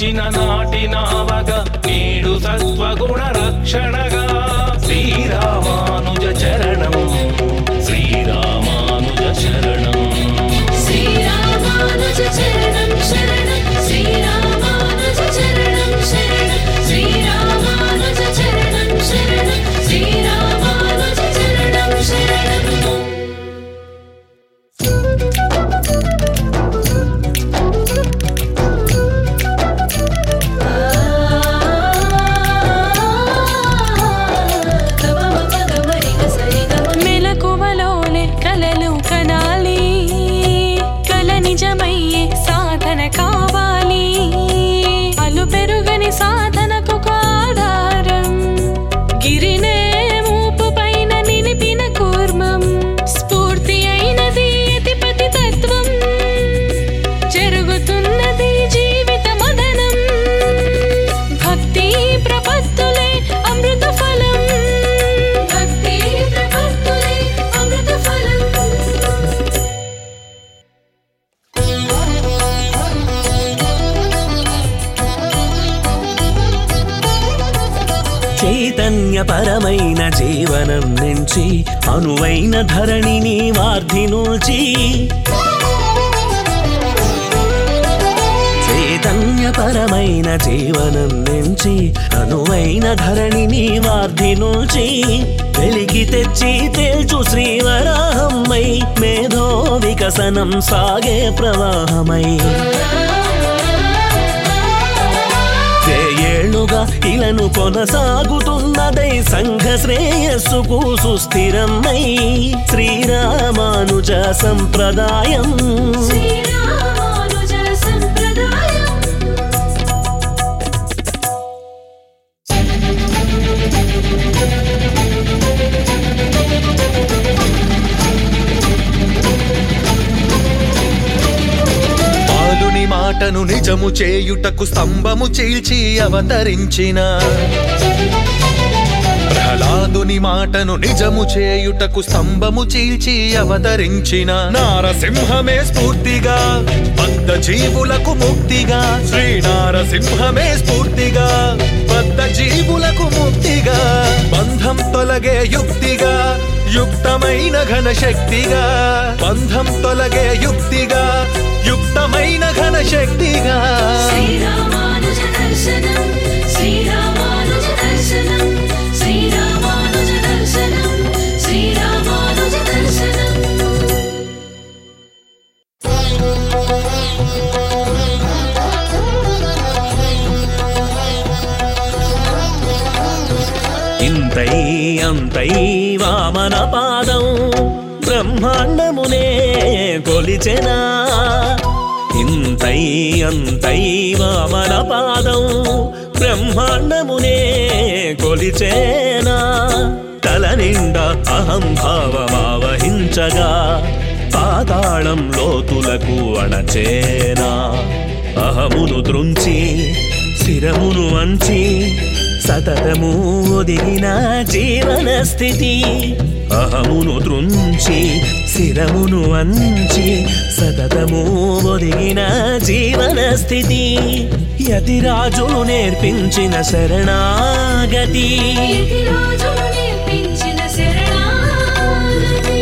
తెచ్చిన నాటి నావగా నేడు సత్వగుణ రక్షణగా శ్రీరామానుజ చరణం శ్రీరామానుజ శరణం శ్రీరామానుజ చరణం శరణం శ్రీరామానుజ చరణం శరణం శ్రీరామానుజ చరణం శరణం శ్రీరామానుజ చరణం శరణం మెలకువలోనే కలలు కనాలి కల నిజమయ్యే సాధన కావాలి అలు పెరుగని సాధనకు ఒక ఆధారం గిరినే మూపు పైన నిలిపిన కూర్మం స్ఫూర్తి అయినది అతిపతి తత్వం జరుగుతున్నది జీవిత మదనం భక్తి ప్రపత్తులే అమృత ఫలం భక్తి ప్రపత్తులే అమృత ఫలం చైతన్యపరమైన జీవనం నుంచి అనువైన ధరణిని వార్ధినూచి చైతన్యపరమైన జీవనం నుంచి అనువైన ధరణిని వార్ధినూచి వెలికి తెచ్చి తేల్చు శ్రీవరాహమ్మై మేధో వికసనం సాగే ప్రవాహమై ఏళ్ళుగా ఇలను కొనసాగుతున్నదై సంఘ శ్రేయస్సుకు సుస్థిరమై శ్రీరామానుజ సంప్రదాయం శ్రీరామానుజ సంప్రదాయం బాలుని మాటను నిజము చేయుటకు స్తంభము చీల్చి అవతరించిన ప్రహ్లాదుని మాటను నిజము చేయుటకు స్తంభము చీల్చి అవతరించిన నారసింహమే స్ఫూర్తిగా బద్ధ జీవులకు ముక్తిగా శ్రీ నారసింహమే స్ఫూర్తిగా బద్ధ జీవులకు ముక్తిగా బంధం తొలగే యుక్తిగా యుక్తమైన ఘన శక్తిగా బంధం తొలగే యుక్తిగా యుక్తమైన ఘన శక్తిగా శ్రీరామానుజ దర్శనం శ్రీరామానుజ దర్శనం శ్రీరామానుజ దర్శనం శ్రీరామానుజ దర్శనం ఇంతై అంతై వామన పాదం బ్రహ్మాండమునే కొలిచెనా ఇంతై అంతై వామన పాదం బ్రహ్మాండమునే కొలిచేనా తల నిండా అహం భావమావహించగా పాతాళం లోతులకు అణచేనా అహమును త్రుంచి శిరమును వంచి సతతము ఒదిగిన జీవన స్థితి అహమును త్రుంచి శిరమును వంచి సతతము ఒదిగిన జీవన స్థితి యతిరాజులు నేర్పించిన శరణాగతి ఇది రాజులు నేర్పించిన శరణాగతి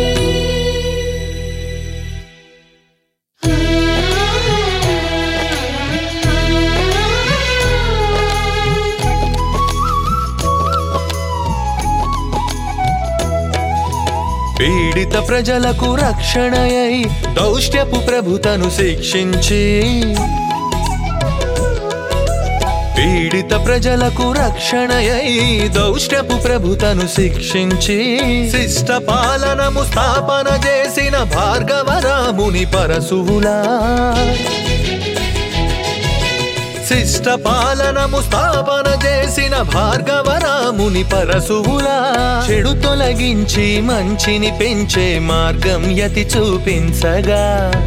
పీడిత ప్రజలకు రక్షణయై దౌష్ట్యపు ప్రభుతను శిక్షించి పీడిత ప్రజలకు రక్షణయై దౌష్ట్యపు ప్రభుతను శిక్షించి శిష్ట పాలనము స్థాపన చేసిన భార్గవరాముని పరశువులా శిష్ట పాలనము స్థాపన చేసిన భార్గవరాముని పరశువులా చెడు తొలగించి మంచిని పెంచే మార్గం యతి చూపించగా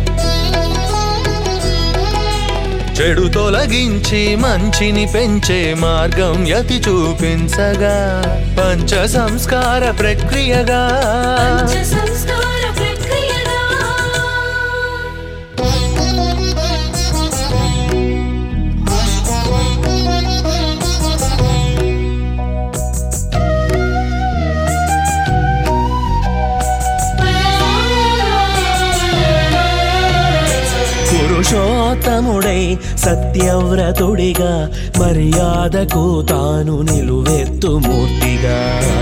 చెడు తొలగించి మంచిని పెంచే మార్గం యతి చూపించగా పంచ సంస్కార ప్రక్రియగా పంచ సంస్కార ప్రక్రియగా పురుషోత్తముడై సత్యవ్రతుడిగా మర్యాదకు తాను నిలువెత్తు మూర్తిగా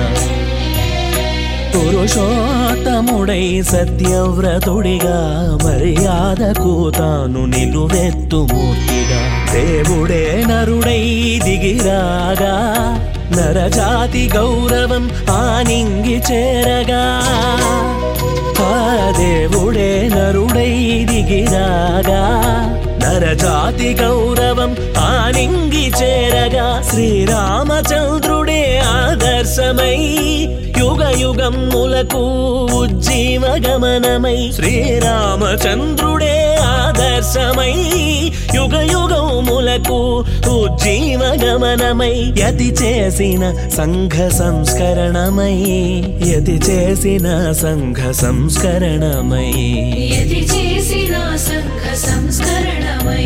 పురుషోత్తముడై సత్యవ్రతుడిగా మర్యాదకు తాను నిలువెత్తు మూర్తిగా దేవుడే నరుడై దిగిరాగా నరజాతి గౌరవం ఆనింగి చేరగా ఆ దేవుడే నరుడై దిగిరాగా నరజాతి గౌరవం ఆనింగి చేరగా శ్రీరామచంద్రుడే ఆదర్శమై యుగ యుగములకు ఉజ్జీవ గమనమై శ్రీరామచంద్రుడే ఆదర్శమై యుగ యుగములకు ఉజ్జీవ గమనమై యతి చేసిన సంఘ సంస్కరణమై యతి చేసిన సంఘ సంస్కరణమై యతి చేసిన సంఘ సంస్కరణమై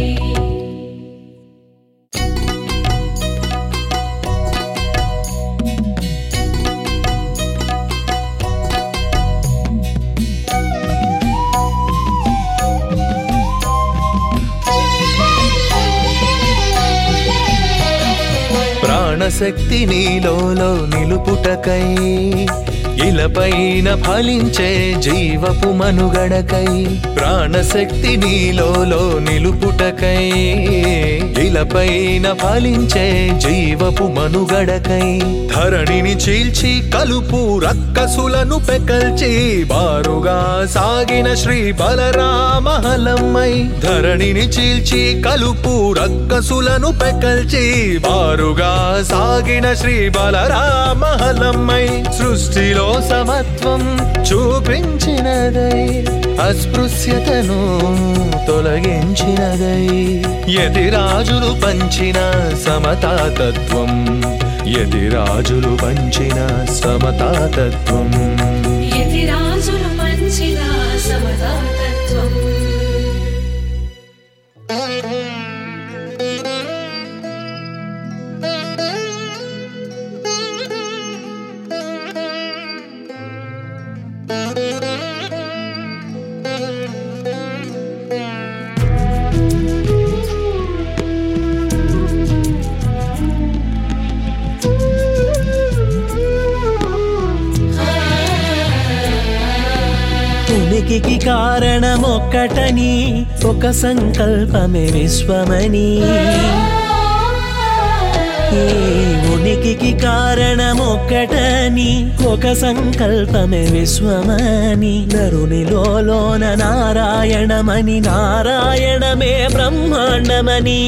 ప్రాణశక్తి నీలోలో నిలుపుటకై ఇలపైన ఫలించే జీవపు మనుగడకై ప్రాణశక్తి నీలోలో నిలుపుటకై ఇలపైన ఫలించే జీవపు మనుగడకై ధరణిని చీల్చి కలుపు రక్కసులను పెకల్చి బారుగా సాగిన శ్రీ బలరామహలమ్మై ధరణిని చీల్చి కలుపు రక్కసులను పెకల్చి బారుగా సాగిన శ్రీ బలరామహలమ్మై సృష్టిలో సమత్వం చూపించినదై అస్పృశ్యతను తొలగించినదై యతిరాజులు పంచిన సమతాతత్వం యతిరాజులు పంచిన సమతాతత్వం యతి రాజులు పంచిన సమతాతత్వం ఉనికికి కారణమొక్కటని ఒక సంకల్పమే విశ్వమని ఈ ఉనికికి కారణమొక్కటని ఒక సంకల్పమే విశ్వమని నరునిలోన నారాయణమని నారాయణమే బ్రహ్మాండమని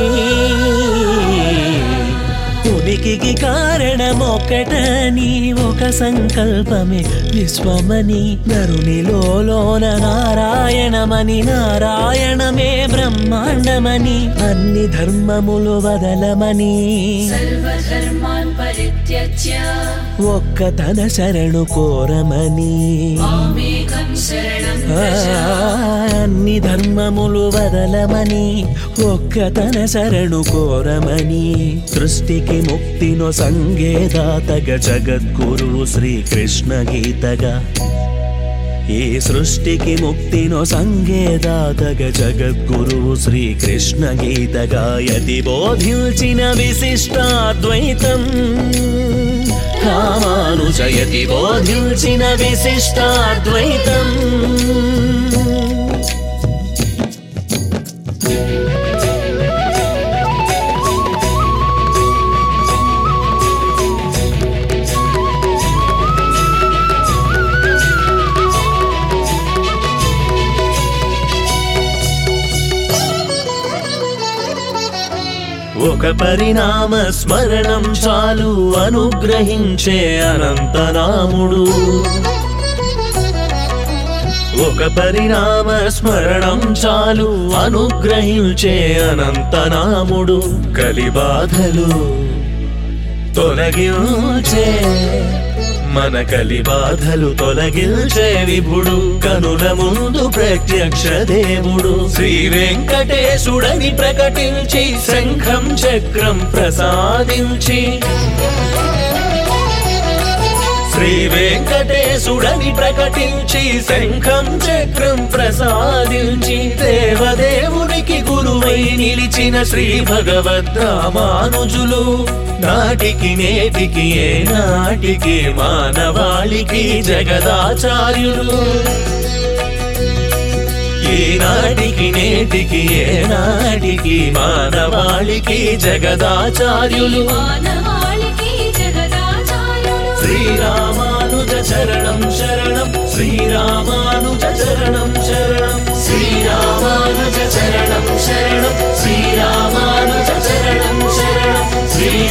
ఉనికికి కారణమొక్కటని ఒక సంకల్పమే విశ్వమని నరునిలోన నారాయణమని నారాయణమే బ్రహ్మాండమని అన్ని ధర్మములు వదలమని సర్వధర్మాన్ పరిత్యజ్య ఒక్క తన శరణు కోరమని మామేకం శరణం ఆ, వ్రజ అన్ని ధర్మములు వదలమని ఒక్క తన శరణు కోరమని సృష్టికి ముక్తిను సంగేదాతగ జగద్గురువు శ్రీకృష్ణ గీతగా ఈ సృష్టికి ముక్తిను సంగేదాతగ జగద్గురువు శ్రీకృష్ణ గీతగా యతి బోధించిన విశిష్టాద్వైతం రామానుజయతి బోధించిన విశిష్టాద్వైతం ఒక పరిణామ స్మరణం చాలు అనుగ్రహించే అనంతనాముడు ఒక పరిణామ స్మరణం చాలు అనుగ్రహించే అనంతనాముడు కలిబాధలు తొలగించే మన కలి బాధలు తొలగించే విభుడు కనుల ముందు ప్రత్యక్ష దేవుడు శ్రీ వెంకటేశుడని ప్రకటించి శంఖం శ్రీ వెంకటేశుడని ప్రకటించి శంఖం చక్రం ప్రసాదించి దేవదేవునికి గురువై నిలిచిన శ్రీ భగవద్ రామానుజులు నాటికి నేటికి ఏ నాటికి మానవాళికి జగదాచార్యులు ఏ నాటికి నేటికి ఏ నాటికి మానవాళికి జగదాచార్యులు మానవాళికి జగదాచార్యులు శ్రీరామానుజ చరణం శరణం శ్రీరామానుజ చరణం శరణం శ్రీరామానుజ చరణం శరణం శ్రీరామానుజ చరణం శరణం శ్రీ